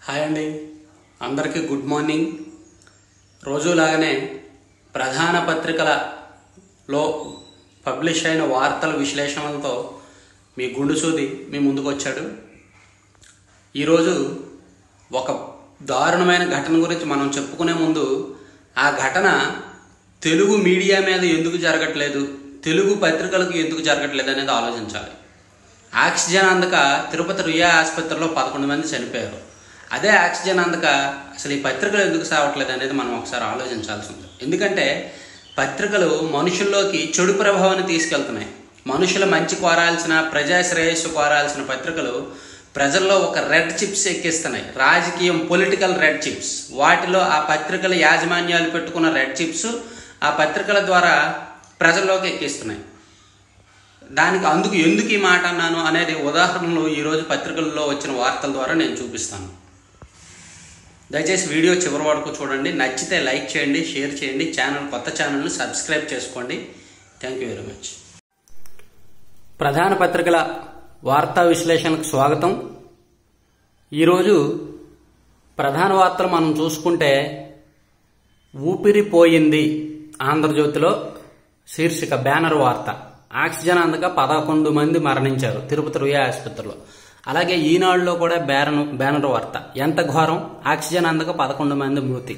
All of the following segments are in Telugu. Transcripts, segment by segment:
హాయ్ అండి అందరికీ గుడ్ మార్నింగ్ రోజులాగానే ప్రధాన పత్రికలలో పబ్లిష్ అయిన వార్తల విశ్లేషణలతో మీ గుండు సూది మీ ముందుకు వచ్చాడు ఈరోజు ఒక దారుణమైన ఘటన గురించి మనం చెప్పుకునే ముందు ఆ ఘటన తెలుగు మీడియా మీద ఎందుకు జరగట్లేదు తెలుగు పత్రికలకు ఎందుకు జరగట్లేదు అనేది ఆలోచించాలి ఆక్సిజన్ అందక తిరుపతి రుయా ఆసుపత్రిలో పదకొండు మంది చనిపోయారు అదే ఆక్సిజన్ అందక అసలు ఈ పత్రికలు ఎందుకు సావట్లేదు అనేది మనం ఒకసారి ఆలోచించాల్సి ఉంది ఎందుకంటే పత్రికలు మనుషుల్లోకి చెడు ప్రభావాన్ని తీసుకెళ్తున్నాయి మనుషుల మంచి కోరాల్సిన ప్రజా శ్రేయస్సు కోరాల్సిన పత్రికలు ప్రజల్లో ఒక రెడ్ చిప్స్ ఎక్కిస్తున్నాయి రాజకీయం పొలిటికల్ రెడ్ చిప్స్ వాటిలో ఆ పత్రికల యాజమాన్యాలు పెట్టుకున్న రెడ్ చిప్స్ ఆ పత్రికల ద్వారా ప్రజల్లోకి ఎక్కిస్తున్నాయి దానికి అందుకు ఎందుకు ఈ మాట అన్నాను అనేది ఉదాహరణలు ఈరోజు పత్రికల్లో వచ్చిన వార్తల ద్వారా నేను చూపిస్తాను దయచేసి వీడియో చివరి వరకు చూడండి నచ్చితే లైక్ చేయండి షేర్ చేయండి ఛానల్ కొత్త ఛానల్ని సబ్స్క్రైబ్ చేసుకోండి థ్యాంక్ యూ వెరీ మచ్ ప్రధాన పత్రికల వార్తా విశ్లేషణకు స్వాగతం ఈరోజు ప్రధాన వార్తలు మనం చూసుకుంటే ఊపిరిపోయింది ఆంధ్రజ్యోతిలో శీర్షిక బ్యానర్ వార్త ఆక్సిజన్ అందక పదకొండు మంది మరణించారు తిరుపతి రుయా ఆసుపత్రిలో అలాగే ఈనాడులో కూడా బ్యానర్ బ్యానర్ వార్త ఎంత ఘోరం ఆక్సిజన్ అందక పదకొండు మంది మృతి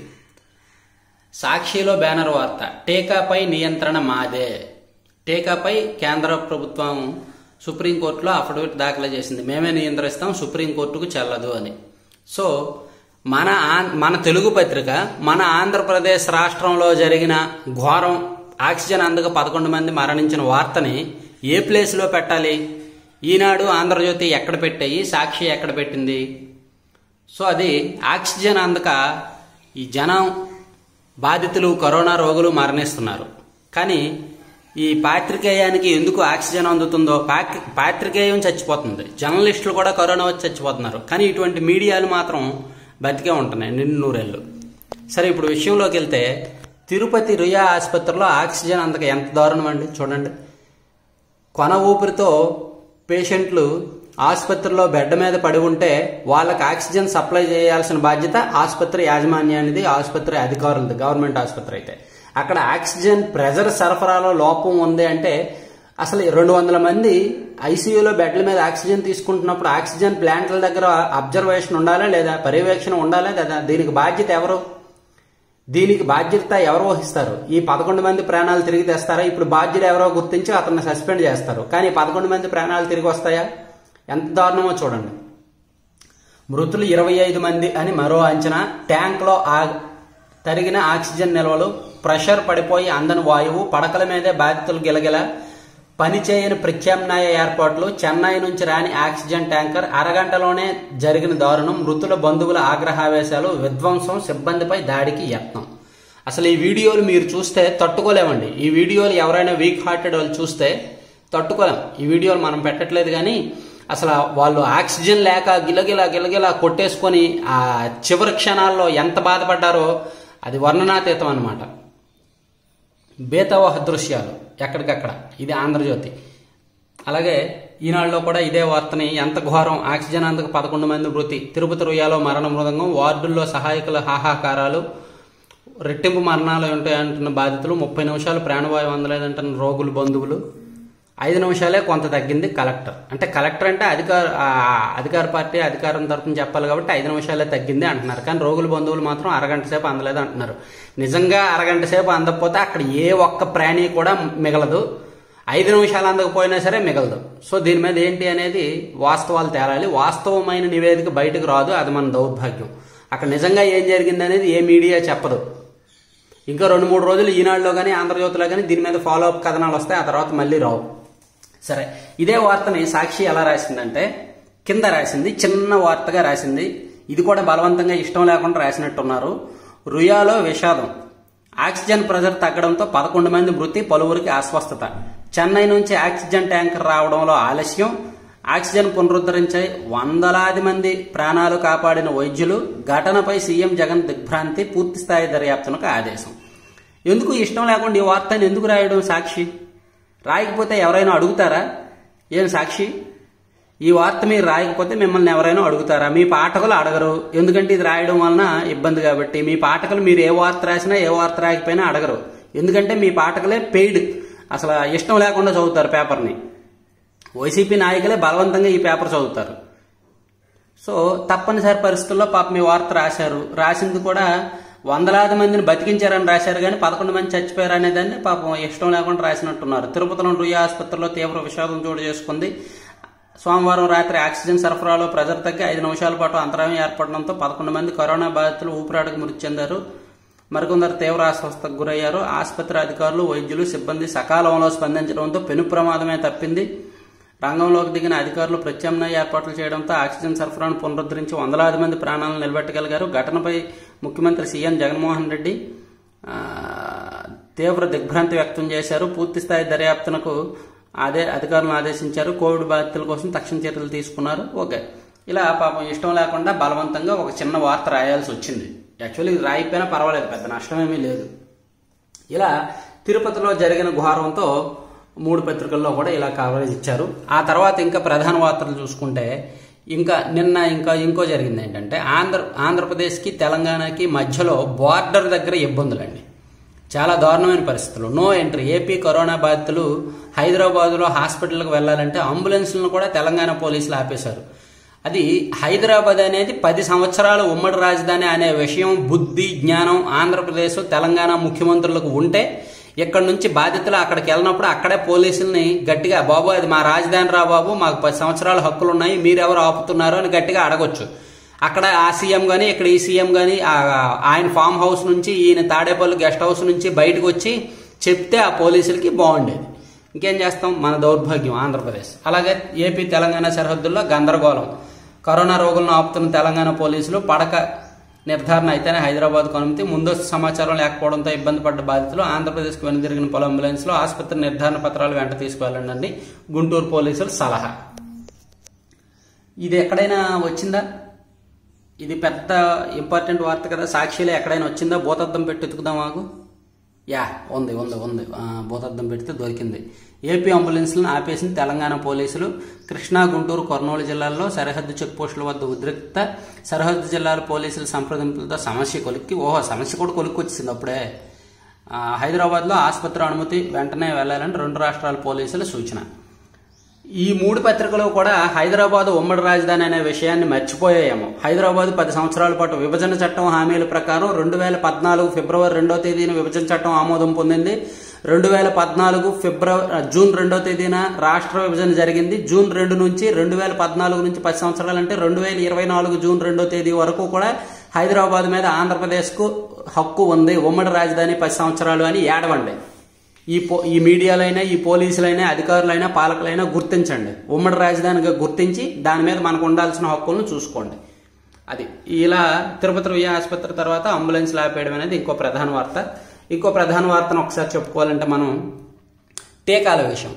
సాక్షిలో బ్యానర్ వార్త టీకాపై నియంత్రణ మాదే టీకాపై కేంద్ర ప్రభుత్వం సుప్రీంకోర్టులో అఫిడవిట్ దాఖలు చేసింది మేమే నియంత్రిస్తాం సుప్రీంకోర్టుకు చెల్లదు అని సో మన ఆం- మన తెలుగు పత్రిక మన ఆంధ్రప్రదేశ్ రాష్ట్రంలో జరిగిన ఘోరం ఆక్సిజన్ అందక పదకొండు మంది మరణించిన వార్తని ఏ ప్లేస్లో పెట్టాలి ఈనాడు ఆంధ్రజ్యోతి ఎక్కడ పెట్టాయి సాక్షి ఎక్కడ పెట్టింది సో అది ఆక్సిజన్ అందక ఈ జనం బాధితులు కరోనా రోగులు మరణిస్తున్నారు కానీ ఈ పాత్రికేయానికి ఎందుకు ఆక్సిజన్ అందుతుందో పాక్- పాత్రికేయం చచ్చిపోతుంది జర్నలిస్టులు కూడా కరోనా వచ్చి చచ్చిపోతున్నారు కానీ ఇటువంటి మీడియాలు మాత్రం బతికే ఉంటున్నాయి నిన్ను నూరేళ్ళు సరే ఇప్పుడు విషయంలోకి వెళ్తే తిరుపతి రుయా ఆసుపత్రిలో ఆక్సిజన్ అందక ఎంత దారుణం అండి చూడండి కొన ఊపిరితో పేషెంట్లు ఆసుపత్రిలో బెడ్ మీద పడి ఉంటే వాళ్ళకి ఆక్సిజన్ సప్లై చేయాల్సిన బాధ్యత ఆసుపత్రి యాజమాన్యానిది ఆసుపత్రి అధికారులది గవర్నమెంట్ ఆసుపత్రి అయితే అక్కడ ఆక్సిజన్ ప్రెజర్ సరఫరాలో లోపం ఉంది అంటే అసలు రెండు వందల మంది ఐసీయూలో బెడ్ల మీద ఆక్సిజన్ తీసుకుంటున్నప్పుడు ఆక్సిజన్ ప్లాంట్ల దగ్గర అబ్జర్వేషన్ ఉండాలా లేదా పర్యవేక్షణ ఉండాలా లేదా దీనికి బాధ్యత ఎవరు దీనికి బాధ్యత ఎవరు వహిస్తారు ఈ పదకొండు మంది ప్రాణాలు తిరిగి తెస్తారా ఇప్పుడు బాధ్యత ఎవరో గుర్తించి అతన్ని సస్పెండ్ చేస్తారు కానీ పదకొండు మంది ప్రాణాలు తిరిగి వస్తాయా ఎంత దారుణమో చూడండి మృతులు ఇరవై ఐదు మంది అని మరో అంచనా ట్యాంక్లో ఆ తరిగిన ఆక్సిజన్ నిల్వలు ప్రెషర్ పడిపోయి అందని వాయువు పడకల మీదే బాధితులు గిలగిల పనిచేయని ప్రత్యామ్నాయ ఏర్పాట్లు చెన్నై నుంచి రాని ఆక్సిజన్ ట్యాంకర్ అరగంటలోనే జరిగిన దారుణం మృతుల బంధువుల ఆగ్రహావేశాలు విధ్వంసం సిబ్బందిపై దాడికి యత్నం అసలు ఈ వీడియోలు మీరు చూస్తే తట్టుకోలేమండి ఈ వీడియోలు ఎవరైనా వీక్ హార్టెడ్ వాళ్ళు చూస్తే తట్టుకోలేం ఈ వీడియోలు మనం పెట్టట్లేదు కానీ అసలు వాళ్ళు ఆక్సిజన్ లేక గిలగిల గిలగిల కొట్టేసుకొని ఆ చివరి క్షణాల్లో ఎంత బాధపడ్డారో అది వర్ణనాతీతం అన్నమాట బేతవాహ దృశ్యాలు ఎక్కడికక్కడ ఇది ఆంధ్రజ్యోతి అలాగే ఈనాడులో కూడా ఇదే వార్తని ఎంత ఘోరం ఆక్సిజన్ అందుకు పదకొండు మంది మృతి తిరుపతి రుయాలో మరణ మృదంగం వార్డుల్లో సహాయకుల హాహాకారాలు రెట్టింపు మరణాలు ఉంటాయంటున్న బాధితులు ముప్పై నిమిషాలు ప్రాణవాయువు అందలేదంటున్న రోగులు బంధువులు ఐదు నిమిషాలే కొంత తగ్గింది కలెక్టర్ అంటే కలెక్టర్ అంటే అధికార ఆ, అధికార పార్టీ అధికారం తరపున చెప్పాలి కాబట్టి ఐదు నిమిషాలే తగ్గింది అంటున్నారు కానీ రోగుల బంధువులు మాత్రం అరగంట సేపు అందలేదు అంటున్నారు నిజంగా అరగంట సేపు అందకపోతే అక్కడ ఏ ఒక్క ప్రాణి కూడా మిగలదు ఐదు నిమిషాలు అందకపోయినా సరే మిగలదు సో దీని మీద ఏంటి అనేది వాస్తవాలు తేలాలి వాస్తవమైన నివేదిక బయటకు రాదు అది మన దౌర్భాగ్యం అక్కడ నిజంగా ఏం జరిగింది అనేది ఏ మీడియా చెప్పదు ఇంకా రెండు మూడు రోజులు ఈనాడులో కానీ ఆంధ్రజ్యోతిలో కానీ దీని మీద ఫాలో అప్ కథనాలు వస్తాయి ఆ తర్వాత మళ్ళీ రావు సరే ఇదే వార్తని సాక్షి ఎలా రాసిందంటే కింద రాసింది చిన్న వార్తగా రాసింది ఇది కూడా బలవంతంగా ఇష్టం లేకుండా రాసినట్టున్నారు రుయాలో విషాదం ఆక్సిజన్ ప్రెజర్ తగ్గడంతో పదకొండు మంది మృతి పలువురికి అస్వస్థత చెన్నై నుంచి ఆక్సిజన్ ట్యాంకర్ రావడంలో ఆలస్యం ఆక్సిజన్ పునరుద్ధరించే వందలాది మంది ప్రాణాలు కాపాడిన వైద్యులు ఘటనపై సీఎం జగన్ దిగ్భ్రాంతి పూర్తిస్థాయి దర్యాప్తునకు ఆదేశం ఎందుకు ఇష్టం లేకుండా ఈ వార్తని ఎందుకు రాయడం సాక్షి రాయకపోతే ఎవరైనా అడుగుతారా ఏం సాక్షి ఈ వార్త మీరు రాయకపోతే మిమ్మల్ని ఎవరైనా అడుగుతారా మీ పాఠకులు అడగరు ఎందుకంటే ఇది రాయడం వలన ఇబ్బంది కాబట్టి మీ పాఠకులు మీరు ఏ వార్త రాసినా ఏ వార్త రాయకపోయినా అడగరు ఎందుకంటే మీ పాఠకులే పెయిడ్ అసలు ఇష్టం లేకుండా చదువుతారు పేపర్ని వైసీపీ నాయకులే బలవంతంగా ఈ పేపర్ చదువుతారు సో తప్పనిసరి పరిస్థితుల్లో పాప మీ వార్త రాశారు రాసింది కూడా వందలాది మందిని బతికించారని రాశారు కానీ పదకొండు మంది చచ్చిపోయారు అనేదాన్ని పాపం ఇష్టం లేకుండా రాసినట్టున్నారు తిరుపతిలోని రుయ్య ఆసుపత్రిలో తీవ్ర విషాదం చోటు చేసుకుంది సోమవారం రాత్రి ఆక్సిజన్ సరఫరాలో ప్రెజర్ తగ్గి ఐదు నిమిషాల పాటు అంతరాయం ఏర్పడడంతో పదకొండు మంది కరోనా బాధితులు ఊపిరాడకు మృతి చెందారు మరికొందరు తీవ్ర అస్వస్థతకు గురయ్యారు ఆసుపత్రి అధికారులు వైద్యులు సిబ్బంది సకాలంలో స్పందించడంతో పెను ప్రమాదమే తప్పింది రంగంలోకి దిగిన అధికారులు ప్రత్యామ్నాయ ఏర్పాట్లు చేయడంతో ఆక్సిజన్ సరఫరాను పునరుద్ధరించి వందలాది మంది ప్రాణాలను నిలబెట్టగలిగారు ఘటనపై ముఖ్యమంత్రి సీఎం జగన్మోహన్ రెడ్డి ఆ, తీవ్ర దిగ్భ్రాంతి వ్యక్తం చేశారు పూర్తి స్థాయి దర్యాప్తునకు అదే అధికారులను ఆదేశించారు కోవిడ్ బాధితుల కోసం తక్షణ చర్యలు తీసుకున్నారు ఓకే ఇలా పాపం ఇష్టం లేకుండా బలవంతంగా ఒక చిన్న వార్త రాయాల్సి వచ్చింది యాక్చువల్లీ ఇది రాయిపోయినా పర్వాలేదు పెద్ద నష్టమేమీ లేదు ఇలా తిరుపతిలో జరిగిన ఘోరంతో మూడు పత్రికల్లో కూడా ఇలా కవరేజ్ ఇచ్చారు ఆ తర్వాత ఇంకా ప్రధాన వార్తలు చూసుకుంటే ఇంకా నిన్న ఇంకా ఇంకో జరిగింది ఏంటంటే ఆంధ్ర ఆంధ్రప్రదేశ్కి తెలంగాణకి మధ్యలో బార్డర్ దగ్గర ఇబ్బందులండి చాలా దారుణమైన పరిస్థితులు నో ఎంట్రీ ఏపీ కరోనా బాధితులు హైదరాబాద్లో హాస్పిటల్కి వెళ్ళాలంటే అంబులెన్స్లను కూడా తెలంగాణ పోలీసులు ఆపేశారు అది హైదరాబాద్ అనేది పది సంవత్సరాలు ఉమ్మడి రాజధాని అనే విషయం బుద్ధి జ్ఞానం ఆంధ్రప్రదేశ్ తెలంగాణ ముఖ్యమంత్రులకు ఉంటే ఇక్కడ నుంచి బాధితులు అక్కడికి వెళ్ళినప్పుడు అక్కడే పోలీసుల్ని గట్టిగా బాబు అది మా రాజధాని రా బాబు మాకు పది సంవత్సరాల హక్కులు ఉన్నాయి మీరెవరు ఆపుతున్నారు అని గట్టిగా అడగొచ్చు అక్కడ ఆ సీఎం కానీ ఇక్కడ ఈ సీఎం కానీ ఆయన ఫామ్ హౌస్ నుంచి ఈయన తాడేపల్లి గెస్ట్ హౌస్ నుంచి బయటకు వచ్చి చెప్తే ఆ పోలీసులకి బాగుండేది ఇంకేం చేస్తాం మన దౌర్భాగ్యం ఆంధ్రప్రదేశ్ అలాగే ఏపీ తెలంగాణ సరిహద్దుల్లో గందరగోళం కరోనా రోగులను ఆపుతున్న తెలంగాణ పోలీసులు పడక నిర్ధారణ అయితేనే హైదరాబాద్కు అనుమతి ముందస్తు సమాచారం లేకపోవడంతో ఇబ్బంది పడ్డ బాధితులు ఆంధ్రప్రదేశ్కు వెనుదిరిగిన పలు అంబులెన్స్లో ఆసుపత్రి నిర్ధారణ పత్రాలు వెంట తీసుకువెళ్ళండి గుంటూరు పోలీసులు సలహా ఇది ఎక్కడైనా వచ్చిందా ఇది పెద్ద ఇంపార్టెంట్ వార్త కదా సాక్షిలో ఎక్కడైనా వచ్చిందా భూతద్దం పెట్టి ఎత్తుకుదాం మాకు యా ఉంది ఉంది ఉంది ఆ, భూతద్దం పెడితే దొరికింది ఏపీ అంబులెన్స్లను ఆపేసిన తెలంగాణ పోలీసులు కృష్ణా గుంటూరు కర్నూలు జిల్లాల్లో సరిహద్దు చెక్ పోస్టుల వద్ద ఉద్రిక్త సరిహద్దు జిల్లాల పోలీసుల సంప్రదింపులతో సమస్య కొలిక్కి ఓహో సమస్య కూడా కొలిక్కి వచ్చింది అప్పుడే ఆ, హైదరాబాద్లో ఆసుపత్రి అనుమతి వెంటనే వెళ్లాలని రెండు రాష్ట్రాల పోలీసుల సూచన ఈ మూడు పత్రికలు కూడా హైదరాబాద్ ఉమ్మడి రాజధాని అనే విషయాన్ని మర్చిపోయాయేమో హైదరాబాద్ పది సంవత్సరాల పాటు విభజన చట్టం హామీల ప్రకారం రెండు వేల పద్నాలుగు ఫిబ్రవరి రెండో తేదీన విభజన చట్టం ఆమోదం పొందింది రెండు వేల పద్నాలుగు ఫిబ్రవరి జూన్ రెండో తేదీన రాష్ట్ర విభజన జరిగింది జూన్ రెండు నుంచి రెండు వేల పద్నాలుగు నుంచి పది సంవత్సరాలు అంటే రెండు వేల ఇరవై నాలుగు జూన్ రెండో తేదీ వరకు కూడా హైదరాబాద్ మీద ఆంధ్రప్రదేశ్కు హక్కు ఉంది ఉమ్మడి రాజధాని పది సంవత్సరాలు అని ఏడవండి ఈ పో ఈ మీడియాలైనా ఈ పోలీసులైనా అధికారులైనా పాలకులైనా గుర్తించండి ఉమ్మడి రాజధానిగా గుర్తించి దాని మీద మనకు ఉండాల్సిన హక్కులను చూసుకోండి అది ఇలా తిరుపతి రుయ్య ఆసుపత్రి తర్వాత అంబులెన్స్ ఆపేయడం అనేది ఇంకో ప్రధాన వార్త ఇంకో ప్రధాన వార్తను ఒకసారి చెప్పుకోవాలంటే మనం టీకాల విషయం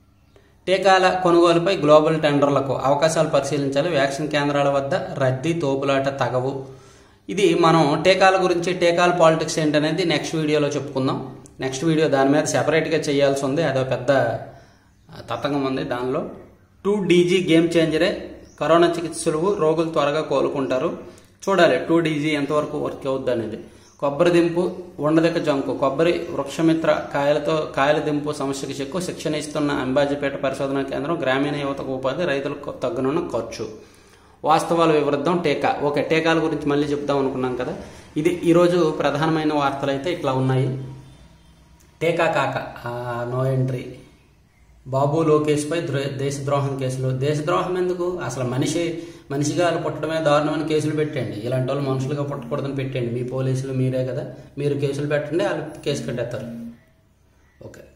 టీకాల కొనుగోలుపై గ్లోబల్ టెండర్లకు అవకాశాలు పరిశీలించాలి వ్యాక్సిన్ కేంద్రాల వద్ద రద్దీ తోపులాట తగవు ఇది మనం టీకాల గురించి టీకాల పాలిటిక్స్ ఏంటనేది నెక్స్ట్ వీడియోలో చెప్పుకుందాం నెక్స్ట్ వీడియో దాని మీద సెపరేట్గా చేయాల్సి ఉంది అదో పెద్ద తతంగం ఉంది దానిలో టూ డీజీ గేమ్ చేంజరే కరోనా చికిత్సలు రోగులు త్వరగా కోలుకుంటారు చూడాలి టూ డీజీ ఎంతవరకు వర్క్ అవుద్ది అనేది కొబ్బరి దింపు ఉండదక జంకు కొబ్బరి వృక్షమిత్ర కాయలతో కాయల దింపు సమస్యకు చెక్కు శిక్షణ ఇస్తున్న అంబాజీపేట పరిశోధనా కేంద్రం గ్రామీణ యువతకు ఉపాధి రైతులకు తగ్గునున్న ఖర్చు వాస్తవాలు వివరిద్దాం టీకా ఓకే టీకాల గురించి మళ్ళీ చెప్దాం అనుకున్నాం కదా ఇది ఈరోజు ప్రధానమైన వార్తలు అయితే ఇట్లా ఉన్నాయి టీకా కాక ఆ, నో ఎంట్రీ బాబు లోకేష్ పై ద్రో- దేశద్రోహం కేసులు దేశద్రోహం ఎందుకు అసలు మనిషి మనిషిగా వాళ్ళు పుట్టడమే దారుణమైన కేసులు పెట్టండి ఇలాంటి వాళ్ళు మనుషులుగా పుట్టకూడదని పెట్టండి మీ పోలీసులు మీరే కదా మీరు కేసులు పెట్టండి వాళ్ళు కేసు కట్టేస్తారు ఓకే